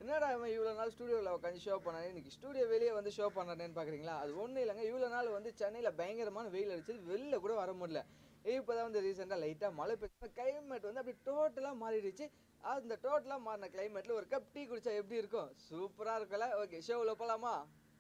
என்னடா இவன் இவ்வளோ நாள் ஸ்டூடியோவில் உட்காந்து ஷோ பண்ணானே இன்னைக்கு ஸ்டூடியோ வெளியே வந்து ஷோ பண்ணானேன்னு பார்க்குறீங்களா அது ஒன்றும் இல்லைங்க இவ்வளோ நாள் வந்து சென்னையில் பயங்கரமான வெயில் அடிச்சது வெளில கூட வர முடியல இப்போ தான் வந்து ரீசெண்டாக லைட்டாக மழை பெய்ய கிளைமேட் வந்து அப்படி டோட்டலாக மாறிடுச்சு அந்த டோட்டலாக மாறின கிளைமேட்டில் ஒரு கப் டீ குடிச்சா எப்படி இருக்கும் சூப்பராக இருக்கும்ல ஓகே ஷோவில் போகலாமா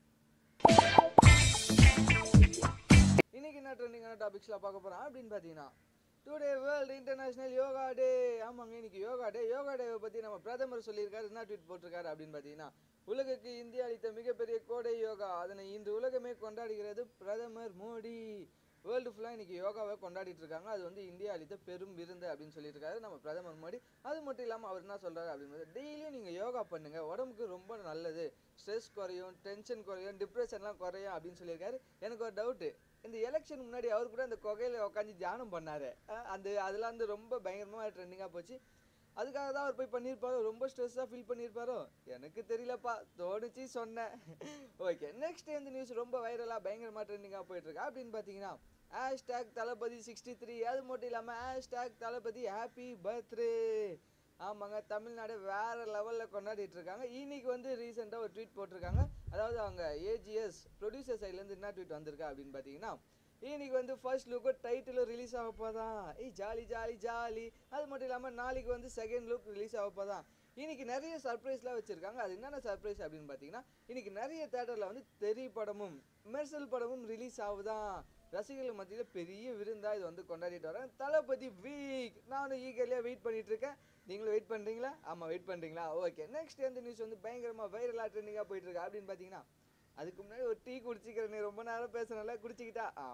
இன்னைக்கு என்ன ட்ரெண்டிங்கான டாபிக்ஸ்லாம் பார்க்க போகிறோம் அப்படின்னு பார்த்தீங்கன்னா today world international yoga day ஆமாங்க இன்னைக்கு யோகா டே யோகா டேவை பற்றி நம்ம பிரதமர் சொல்லியிருக்காரு என்ன ட்வீட் போட்டிருக்காரு அப்படின்னு பார்த்தீங்கன்னா உலகுக்கு இந்தியா அளித்த மிகப்பெரிய கோடை யோகா அதனை இன்று உலகமே கொண்டாடுகிறது பிரதமர் மோடி வேர்ல்டு ஃபுல்லாக இன்னைக்கு யோகாவை கொண்டாடிட்டு இருக்காங்க அது வந்து இந்தியா அளித்த பெரும் விருந்து அப்படின்னு சொல்லியிருக்காரு நம்ம பிரதமர் மோடி அது மட்டும் இல்லாமல் அவர் என்ன சொல்றாரு அப்படின்னு டெய்லியும் நீங்கள் யோகா பண்ணுங்க உடம்புக்கு ரொம்ப நல்லது ஸ்ட்ரெஸ் குறையும் டென்ஷன் குறையும் டிப்ரெஷன்லாம் குறையும் அப்படின்னு சொல்லியிருக்காரு எனக்கு ஒரு டவுட்டு இந்த எலெக்ஷன் முன்னாடி அவர் கூட அந்த குகையில உட்காந்து தியானம் பண்ணாரு அஹ் அந்த அதெல்லாம் வந்து ரொம்ப பயங்கரமாக ட்ரெண்டிங்காக போச்சு அதுக்காக தான் அவர் போய் பண்ணியிருப்பாரோ ரொம்ப ஸ்ட்ரெஸ்ஸாக ஃபீல் பண்ணியிருப்பாரோ எனக்கு தெரியலப்பா தோணுச்சு சொன்னேன் ஓகே நெக்ஸ்ட் இந்த நியூஸ் ரொம்ப வைரலாக பயங்கரமாக ட்ரெண்டிங்காக போயிட்டுருக்கு அப்படின்னு பார்த்தீங்கன்னா ஹேஷ்டேக் தளபதி சிக்ஸ்டி த்ரீ அது மட்டும் இல்லாமல் ஹேஷ்டேக் தளபதி ஹாப்பி பர்த்டே ஆமாங்க தமிழ்நாடு வேற லெவலில் கொண்டாடிட்டு இருக்காங்க இன்னைக்கு வந்து ரீசெண்டாக ஒரு ட்வீட் போட்டிருக்காங்க அதாவது அவங்க ஏஜிஎஸ் ப்ரொடியூசர் சைட்லேருந்து என்ன ட்வீட் வந்திருக்கா அப்படின்னு பார்த்தீங்கன்னா இன்னைக்கு வந்து ஃபர்ஸ்ட் லுக்கு டைட்டிலும் ரிலீஸ் ஆக போதான் ஏய் ஜாலி ஜாலி ஜாலி அது மட்டும் இல்லாமல் நாளைக்கு வந்து செகண்ட் லுக் ரிலீஸ் ஆக போதான் இன்னைக்கு நிறைய சர்ப்ரைஸ்லாம் வச்சிருக்காங்க அது என்னென்ன சர்ப்ரைஸ் அப்படின்னு பார்த்தீங்கன்னா இன்னைக்கு நிறைய தேட்டரில் வந்து தெரி படமும் மெர்சல் படமும் ரிலீஸ் ஆகுதான் ரசிகர்கள் மத்தியில் பெரிய விருந்தா இது வந்து கொண்டாடிட்டு வரேன் தளபதி வீக் நானும் ஈகர்லியாக வெயிட் பண்ணிட்டு இருக்கேன் நீங்களும் வெயிட் பண்ணுறீங்களா ஆமாம் வெயிட் பண்ணுறீங்களா ஓகே நெக்ஸ்ட் எந்த நியூஸ் வந்து பயங்கரமாக வைரலாக ட்ரெண்டிங்காக போயிட்டு இருக்கு அப்படின்னு பார்த்தீங்கன்னா அதுக்கு முன்னாடி ஒரு டீ குடிச்சிக்கிறேன் நீ ரொம்ப நேரம் பேசுனல குடிச்சிக்கிட்டா ஆ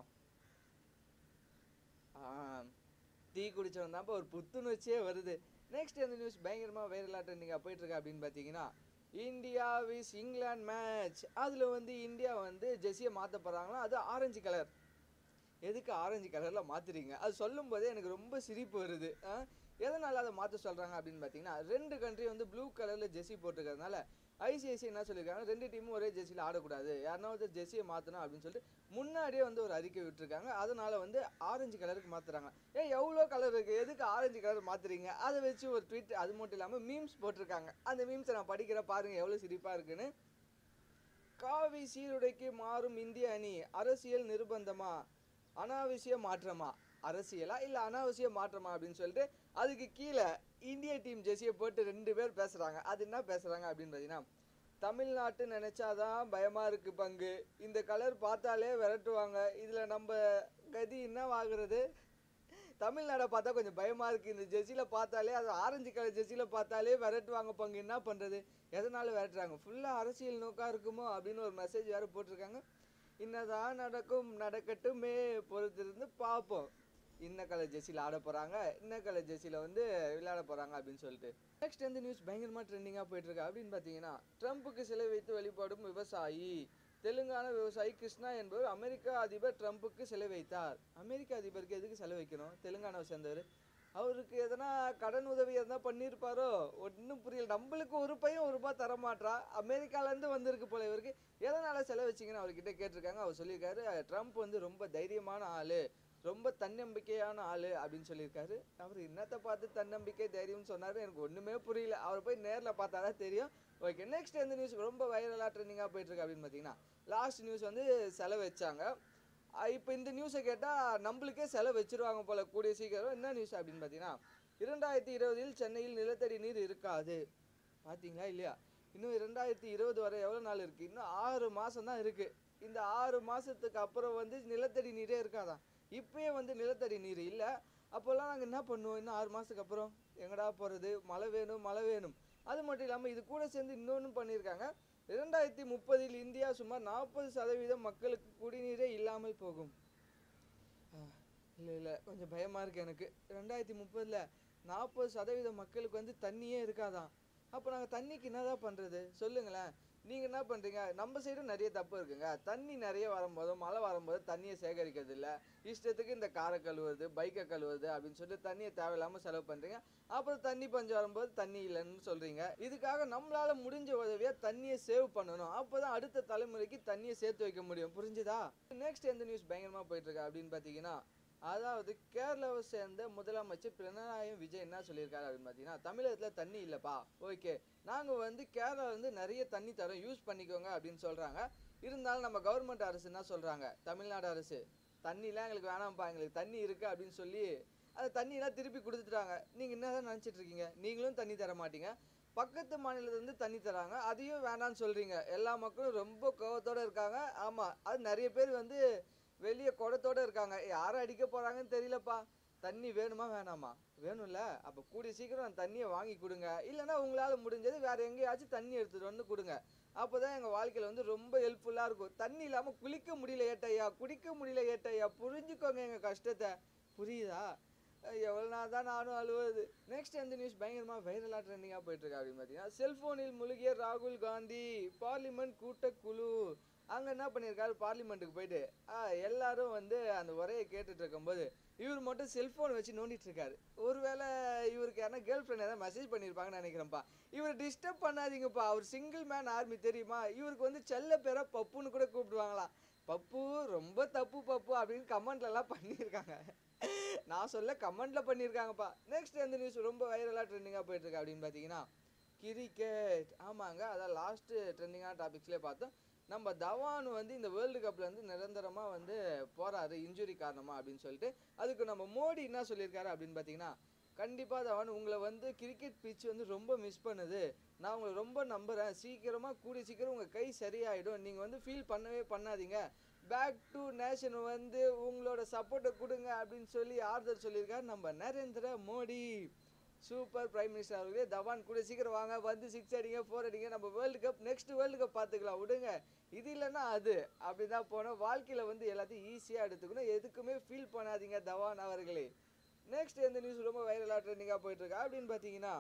ஆ டீ குடிச்சவன் தான் ஒரு புத்துணர்ச்சியே வருது நெக்ஸ்ட் எந்த நியூஸ் பயங்கரமாக வைரலாக ட்ரெண்டிங்காக போயிட்டு இருக்கு அப்படின்னு பார்த்தீங்கன்னா இந்தியா விஸ் இங்கிலாந்து மேட்ச் அதில் வந்து இந்தியா வந்து ஜெர்சியை மாற்ற போகிறாங்களா அது ஆரஞ்சு கலர் எதுக்கு ஆரஞ்சு கலரில் மாற்றுறீங்க அது சொல்லும் போதே எனக்கு ரொம்ப சிரிப்பு வருது ஆ? எதனால அதை மாற்ற சொல்கிறாங்க அப்படின்னு பார்த்தீங்கன்னா ரெண்டு கண்ட்ரி வந்து ப்ளூ கலரில் ஜெர்சி போட்டிருக்கறதுனால ஐசிஐசி என்ன சொல்லியிருக்காங்க ரெண்டு டீமும் ஒரே ஜெர்சியில் ஆடக்கூடாது யாருனா வந்து ஜெர்சியை மாற்றணும் அப்படின்னு சொல்லிட்டு முன்னாடியே வந்து ஒரு அறிக்கை விட்டுருக்காங்க அதனால வந்து ஆரஞ்சு கலருக்கு மாற்றுறாங்க ஏ எவ்வளோ கலர் இருக்குது எதுக்கு ஆரஞ்சு கலர் மாற்றுறீங்க அதை வச்சு ஒரு ட்வீட் அது மட்டும் இல்லாமல் மீம்ஸ் போட்டிருக்காங்க அந்த மீம்ஸை நான் படிக்கிற பாருங்க எவ்வளோ சிரிப்பாக இருக்குன்னு காவி சீருடைக்கு மாறும் இந்திய அணி அரசியல் நிர்பந்தமா அனாவசிய மாற்றமா அரசியலா இல்ல அனாவசிய மாற்றமா அப்படின்னு சொல்லிட்டு அதுக்கு கீழே இந்திய டீம் ஜெர்சியை போட்டு ரெண்டு பேர் பேசுறாங்க அது என்ன பேசுறாங்க அப்படின்னு பார்த்தீங்கன்னா தமிழ்நாட்டு நினைச்சாதான் பயமா இருக்கு பங்கு இந்த கலர் பார்த்தாலே விரட்டுவாங்க இதுல நம்ம கதி என்னவாகிறது தமிழ்நாடை பார்த்தா கொஞ்சம் பயமா இருக்கு இந்த ஜெர்சியில பார்த்தாலே அது ஆரஞ்சு கலர் ஜெர்சியில பார்த்தாலே விரட்டுவாங்க பங்கு என்ன பண்றது எதனால விரட்டுறாங்க ஃபுல்லா அரசியல் நோக்கா இருக்குமோ அப்படின்னு ஒரு மெசேஜ் வேற போட்டிருக்காங்க இன்னதான் நடக்கும் நடக்கட்டுமே பொறுத்திருந்து பார்ப்போம் இன்ன கலர் ஜெர்சியில் ஆட போறாங்க இன்ன கலர் ஜெர்சியில் வந்து விளையாட போறாங்க அப்படின்னு சொல்லிட்டு நெக்ஸ்ட் எந்த நியூஸ் பயங்கரமா ட்ரெண்டிங்காக போயிட்டு இருக்கு அப்படின்னு பார்த்தீங்கன்னா ட்ரம்ப்புக்கு சிலை வைத்து வழிபடும் விவசாயி தெலுங்கானா விவசாயி கிருஷ்ணா என்பவர் அமெரிக்க அதிபர் ட்ரம்ப்புக்கு சிலை வைத்தார் அமெரிக்க அதிபருக்கு எதுக்கு சிலை வைக்கணும் தெலுங்கானாவை சேர்ந்தவர் அவருக்கு எதனா கடன் உதவி எதனா பண்ணியிருப்பாரோ ஒன்றும் புரியல நம்மளுக்கு ஒரு பையன் ஒரு ரூபாய் தர மாட்றா அமெரிக்காலேருந்து வந்திருக்கு போல இவருக்கு எதனால செலவு வச்சிங்கன்னு அவர்கிட்ட கேட்டிருக்காங்க அவர் சொல்லியிருக்காரு ட்ரம்ப் வந்து ரொம்ப தைரியமான ஆளு ரொம்ப தன்னம்பிக்கையான ஆளு அப்படின்னு சொல்லியிருக்காரு அவர் என்னத்தை பார்த்து தன்னம்பிக்கை தைரியம்னு சொன்னாரு எனக்கு ஒண்ணுமே புரியல அவர் போய் நேர்ல பார்த்தாதான் தெரியும் ஓகே நெக்ஸ்ட் எந்த நியூஸ் ரொம்ப வைரலாக ட்ரெண்டிங்காக போயிட்டு இருக்கு அப்படின்னு பார்த்தீங்கன்னா லாஸ்ட் நியூஸ் வந்து செலவு வச்சாங்க இப்போ இந்த நியூஸை கேட்டால் நம்மளுக்கே செலவு வச்சிருவாங்க போல கூடிய சீக்கிரம் என்ன நியூஸ் அப்படின்னு பார்த்தீங்கன்னா இரண்டாயிரத்தி இருபதில் சென்னையில் நிலத்தடி நீர் இருக்காது பார்த்தீங்களா இல்லையா இன்னும் இரண்டாயிரத்தி இருபது வரை எவ்வளோ நாள் இருக்குது இன்னும் ஆறு மாதம் தான் இருக்குது இந்த ஆறு மாதத்துக்கு அப்புறம் வந்து நிலத்தடி நீரே இருக்காதான் இப்பயே வந்து நிலத்தடி நீர் இல்லை அப்போல்லாம் நாங்கள் என்ன பண்ணுவோம் இன்னும் ஆறு மாதத்துக்கு அப்புறம் எங்கடா போகிறது மழை வேணும் மழை வேணும் அது மட்டும் இல்லாமல் இது கூட சேர்ந்து இன்னொன்று பண்ணியிருக்காங்க இரண்டாயிரத்தி முப்பதில் இந்தியா சுமார் நாற்பது சதவீதம் மக்களுக்கு குடிநீரே இல்லாமல் போகும் இல்லை இல்லை கொஞ்சம் பயமாக இருக்கு எனக்கு ரெண்டாயிரத்தி முப்பதில் நாற்பது சதவீதம் மக்களுக்கு வந்து தண்ணியே இருக்காதான் அப்போ நாங்கள் தண்ணிக்கு என்னதான் பண்ணுறது சொல்லுங்களேன் நீங்கள் என்ன பண்ணுறீங்க நம்ம சைடும் நிறைய தப்பு இருக்குங்க தண்ணி நிறைய வரும்போது மழை வரும்போது தண்ணியை சேகரிக்கிறது இல்லை இஷ்டத்துக்கு இந்த காரை கழுவுறது பைக்கை கழுவுறது அப்படின்னு சொல்லிட்டு தண்ணியை தேவையில்லாமல் செலவு பண்ணுறீங்க அப்புறம் தண்ணி பஞ்சம் வரும்போது தண்ணி இல்லைன்னு சொல்கிறீங்க இதுக்காக நம்மளால முடிஞ்ச உதவியாக தண்ணியை சேவ் பண்ணணும் அப்போ தான் அடுத்த தலைமுறைக்கு தண்ணியை சேர்த்து வைக்க முடியும் புரிஞ்சுதா நெக்ஸ்ட் எந்த நியூஸ் பயங்கரமாக போயிட்டு இருக்கு அப்படின்னு பார்த்தீங்கன்னா அதாவது கேரளாவை சேர்ந்த முதலமைச்சர் பினராயி விஜய் என்ன சொல்லியிருக்காரு அப்படின்னு பார்த்தீங்கன்னா தமிழகத்தில் தண்ணி இல்லைப்பா ஓகே நாங்கள் வந்து கேரளால இருந்து நிறைய தண்ணி தரோம் யூஸ் பண்ணிக்கோங்க அப்படின்னு சொல்கிறாங்க இருந்தாலும் நம்ம கவர்மெண்ட் அரசு என்ன சொல்கிறாங்க தமிழ்நாடு அரசு தண்ணிலாம் எங்களுக்கு வேணாம்ப்பா எங்களுக்கு தண்ணி இருக்கு அப்படின்னு சொல்லி அந்த தண்ணியெல்லாம் திருப்பி கொடுத்துட்டாங்க நீங்கள் என்ன தான் நினச்சிட்டு இருக்கீங்க நீங்களும் தண்ணி தர மாட்டீங்க பக்கத்து மாநிலத்திலேருந்து தண்ணி தராங்க அதையும் வேணான்னு சொல்கிறீங்க எல்லா மக்களும் ரொம்ப கோவத்தோடு இருக்காங்க ஆமாம் அது நிறைய பேர் வந்து வெளியே குடத்தோட இருக்காங்க யாரை அடிக்க போகிறாங்கன்னு தெரியலப்பா தண்ணி வேணுமா வேணாமா வேணும்ல அப்போ கூடிய சீக்கிரம் அந்த தண்ணியை வாங்கி கொடுங்க இல்லைன்னா உங்களால் முடிஞ்சது வேற எங்கேயாச்சும் தண்ணி எடுத்துகிட்டு வந்து கொடுங்க அப்போ தான் எங்கள் வாழ்க்கையில் வந்து ரொம்ப ஹெல்ப்ஃபுல்லாக இருக்கும் தண்ணி இல்லாமல் குளிக்க முடியல ஏட்டையா குடிக்க முடியல ஏட்டையா புரிஞ்சுக்கோங்க எங்கள் கஷ்டத்தை புரியுதா எவ்வளோ நாள் தான் நானும் அழுவது நெக்ஸ்ட் எந்த நியூஸ் பயங்கரமாக வைரலாக ட்ரெண்டிங்காக போயிட்டுருக்கு அப்படின்னு பார்த்தீங்கன்னா செல்ஃபோனில் முழுகிய ராகுல் காந்தி பார்லிமெண்ட் கூட்டக்குழு அங்கே என்ன பண்ணியிருக்காரு பார்லிமெண்ட்டுக்கு போயிட்டு ஆ, எல்லாரும் வந்து அந்த உரையை கேட்டுட்டு இருக்கும்போது இவர் மட்டும் செல்ஃபோன் வச்சு நோண்டிட்டு இருக்காரு ஒருவேளை இவருக்கு யாரா கேர்ள் ஃப்ரெண்ட் ஏதாவது மெசேஜ் பண்ணியிருப்பாங்கன்னு நினைக்கிறேன்ப்பா இவர் டிஸ்டர்ப் பண்ணாதீங்கப்பா அவர் சிங்கிள் மேன் ஆர்மி தெரியுமா இவருக்கு வந்து செல்ல பேரை பப்புன்னு கூட கூப்பிடுவாங்களாம் பப்பு ரொம்ப தப்பு பப்பு அப்படின்னு கமெண்ட்ல எல்லாம் பண்ணியிருக்காங்க நான் சொல்ல கமெண்ட்ல பண்ணியிருக்காங்கப்பா நெக்ஸ்ட் எந்த நியூஸ் ரொம்ப வைரலாக ட்ரெண்டிங்காக போயிட்டு இருக்கு அப்படின்னு பார்த்தீங்கன்னா கிரிக்கெட் ஆமாங்க அதான் லாஸ்ட் ட்ரெண்டிங்கான டாபிக்ஸ்லேயே பார்த்தோம் நம்ம தவான் வந்து இந்த வேர்ல்டு கப்ல இருந்து நிரந்தரமா வந்து போறாரு இன்ஜுரி காரணமா அப்படின்னு சொல்லிட்டு அதுக்கு நம்ம மோடி என்ன சொல்லியிருக்காரு அப்படின்னு பார்த்தீங்கன்னா கண்டிப்பா தவான் உங்களை வந்து கிரிக்கெட் பிச் வந்து ரொம்ப மிஸ் பண்ணுது நான் உங்களை ரொம்ப நம்புறேன் சீக்கிரமா கூடிய சீக்கிரம் உங்க கை சரியாயிடும் நீங்க வந்து ஃபீல் பண்ணவே பண்ணாதீங்க பேக் டு நேஷன் வந்து உங்களோட சப்போர்ட்டை கொடுங்க அப்படின்னு சொல்லி ஆறுதல் சொல்லியிருக்காரு நம்ம Narendra Modi super prime minister அவர்களே தவான் கூட சீக்கிரம் வாங்க வந்து சிக்ஸ் அடிங்க ஃபோர் அடிங்க நம்ம world cup next world cup பார்த்துக்கலாம் விடுங்க இது இல்லைன்னா அது அப்படிதான் போனோம் வாழ்க்கையில வந்து எல்லாத்தையும் ஈஸியாக எடுத்துக்கணும் எதுக்குமே ஃபீல் பண்ணாதீங்க தவான் அவர்களே நெக்ஸ்ட் எந்த நியூஸ் ரொம்ப வைரலாக ட்ரெண்டிங்காக போயிட்டு இருக்கா அப்படின்னு பார்த்தீங்கன்னா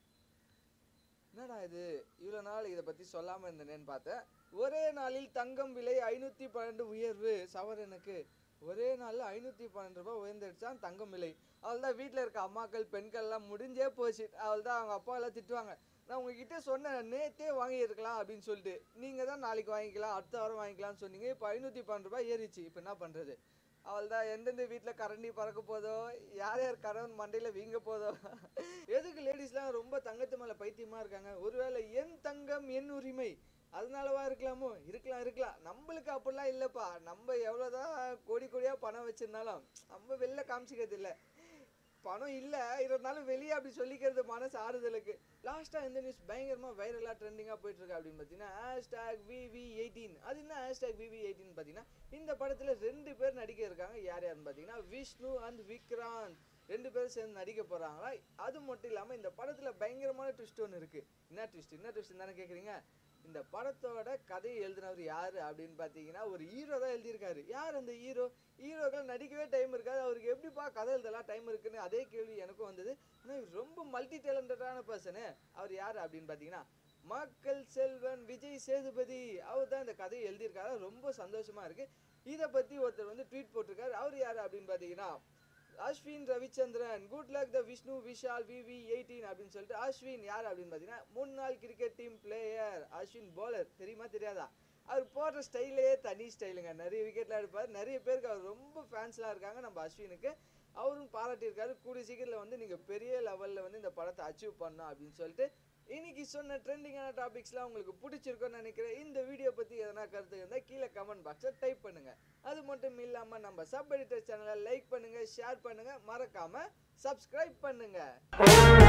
என்னடா இது இவ்வளோ நாள் இதை பற்றி சொல்லாமல் இருந்தேனேன்னு பார்த்தேன் ஒரே நாளில் தங்கம் விலை ஐநூற்றி பன்னெண்டு உயர்வு சவரனுக்கு ஒரே நாளில் ஐநூற்றி பன்னெண்டு ரூபாய் உயர்ந்துடுச்சான் தங்கம் விலை அவள் தான் வீட்டில் இருக்க அம்மாக்கள் பெண்கள்லாம் முடிஞ்சே போச்சு அவள் தான் அவங்க அப்பா எல்லாம் திட்டுவாங்க நான் உங்ககிட்ட சொன்னேன் நேத்தே வாங்கியிருக்கலாம் அப்படின்னு சொல்லிட்டு நீங்கள் தான் நாளைக்கு வாங்கிக்கலாம் அடுத்த வாரம் வாங்கிக்கலாம்னு சொன்னீங்க இப்போ ஐநூற்றி பன்னெண்டு ரூபாய் ஏறிச்சு இப்போ என்ன பண்ணுறது அவள் தான் எந்தெந்த வீட்டில் கரண்டி பறக்க போதோ யார் யார் கரண்ட் மண்டையில் வீங்க போதோ எதுக்கு லேடிஸ்லாம் ரொம்ப தங்கத்து மேலே பைத்தியமாக இருக்காங்க ஒருவேளை என் தங்கம் என் உரிமை அதனாலவா இருக்கலாமோ இருக்கலாம் இருக்கலாம் நம்மளுக்கு அப்படிலாம் இல்லைப்பா நம்ம எவ்வளோதான் கோடி கோடியாக பணம் வச்சிருந்தாலும் நம்ம வெளில காமிச்சிக்கிறது இல்லை பணம் இல்லை இருந்தாலும் வெளியே அப்படி சொல்லிக்கிறது மனசு ஆறுதலுக்கு லாஸ்ட்டாக இந்த நியூஸ் பயங்கரமாக வைரலாக ட்ரெண்டிங்காக போயிட்டு இருக்கு அப்படின்னு பார்த்தீங்கன்னா ஹேஷ்டாக் விவி எயிட்டீன் அது என்ன ஹேஷ்டாக் விவி எயிட்டீன் பார்த்தீங்கன்னா இந்த படத்தில் ரெண்டு பேர் நடிக்க இருக்காங்க யார் யாருன்னு பார்த்தீங்கன்னா விஷ்ணு அண்ட் விக்ராந்த் ரெண்டு பேரும் சேர்ந்து நடிக்க போகிறாங்களா அது மட்டும் இல்லாமல் இந்த படத்தில் பயங்கரமான ட்விஸ்ட் ஒன்று இருக்குது என்ன ட்விஸ்ட் என்ன ட்விஸ்ட் தானே கேட்குறீங்க இந்த படத்தோட கதையை எழுதினவர் யாரு அப்படின்னு பார்த்தீங்கன்னா ஒரு ஹீரோ தான் எழுதியிருக்காரு யார் அந்த ஹீரோ ஹீரோக்கள் நடிக்கவே டைம் இருக்காது அவருக்கு எப்படிப்பா கதை எழுதலாம் டைம் இருக்குன்னு அதே கேள்வி எனக்கும் வந்தது ஆனால் இவர் ரொம்ப மல்டி டேலண்டடான பர்சனு அவர் யார் அப்படின்னு பார்த்தீங்கன்னா மக்கள் செல்வன் விஜய் சேதுபதி அவர் தான் இந்த கதையை எழுதியிருக்காரு ரொம்ப சந்தோஷமா இருக்கு இதை பத்தி ஒருத்தர் வந்து ட்வீட் போட்டிருக்காரு அவர் யாரு அப்படின்னு பார்த்தீங்கன்னா Ashwin Ravichandran good luck the Vishnu Vishal VV eighteen அப்படின்னு சொல்லிட்டு அஸ்வின் யார் அப்படின்னு பார்த்தீங்கன்னா முன்னாள் cricket team player Ashwin bowler தெரியுமா தெரியாதா அவர் போடுற ஸ்டைலே தனி ஸ்டைலுங்க நிறைய விக்கெட்லாம் எடுப்பார் நிறைய பேருக்கு அவர் ரொம்ப ஃபேன்ஸ்லாம் இருக்காங்க நம்ம அஸ்வினுக்கு அவரும் பாராட்டியிருக்காரு கூடிய சீக்கிரத்தில் வந்து நீங்கள் பெரிய லெவலில் வந்து இந்த படத்தை அச்சீவ் பண்ணணும் அப்படின்னு சொல்லிட்டு இன்னைக்கு சொன்ன ட்ரெண்டிங்கான டாபிக்ஸ்லாம் உங்களுக்கு பிடிச்சிருக்கும்னு நினைக்கிறேன் இந்த வீடியோ பற்றி எதனா கருத்து இருந்தால் கீழே கமெண்ட் பாக்ஸில் டைப் பண்ணுங்க அது மட்டும் இல்லாமல் நம்ம சப் எடிட்டர் சேனலை லைக் பண்ணுங்க ஷேர் பண்ணுங்க மறக்காம சப்ஸ்கிரைப் பண்ணுங்க